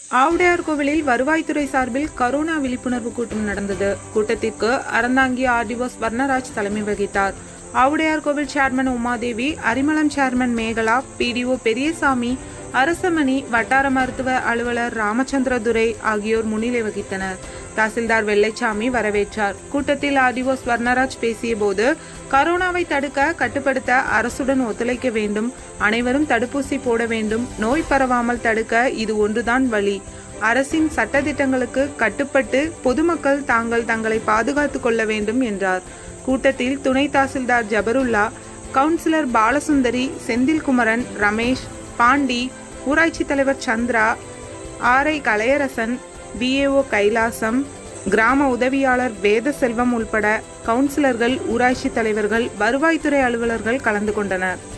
ஆவுடையார் கோவிலில் வருவாய்த்துறை சார்பில் கரோனா விழிப்புணர்வு கூட்டம் நடந்தது கூட்டத்திற்கு அறந்தாங்கி ஆர்டிஓ ஸ்வர்ணராஜ் தலைமை வகித்தார் Avudaiyar Koil chairman Umadevi Arimalam chairman Megala BDO Periyasamy Arasamani வட்டார மருத்துவ அலுவலர் ராமச்சந்திரதுரை ஆகியோர் முன்னிலை வகித்தனர் தாசில்தார் வெள்ளைச்சாமி வரவேற்றார் கூட்டத்தில் ஆர்டிஓ ஸ்வர்ணராஜ் பேசிய போது கரோனாவை தடுக்க கட்டுப்படுத்த அரசுடன் ஒத்துழைக்க வேண்டும் அனைவரும் தடுப்பூசி போட வேண்டும் நோய் பரவாமல் தடுக்க இது ஒன்றுதான் வழி அரசின் சட்டதிட்டங்களுக்கு கட்டுப்பட்டு பொதுமக்கள் தாங்கள் தங்களை பாதுகாத்துக் கொள்ள வேண்டும் என்றார் கூட்டத்தில் துணை தாசில்தார் ஜபருல்லா கவுன்சிலர் பாலசுந்தரி செந்தில்குமரன் ரமேஷ் பாண்டி ஊராட்சி தலைவர் சந்திரா ஆர்ஐ கலையரசன் பிஏஓ கைலாசம் கிராம உதவியாளர் வேத செல்வம் உள்பட கவுன்சிலர்கள் ஊராட்சி தலைவர்கள் வருவாய்த்துறை அலுவலர்கள் கலந்து கொண்டனர்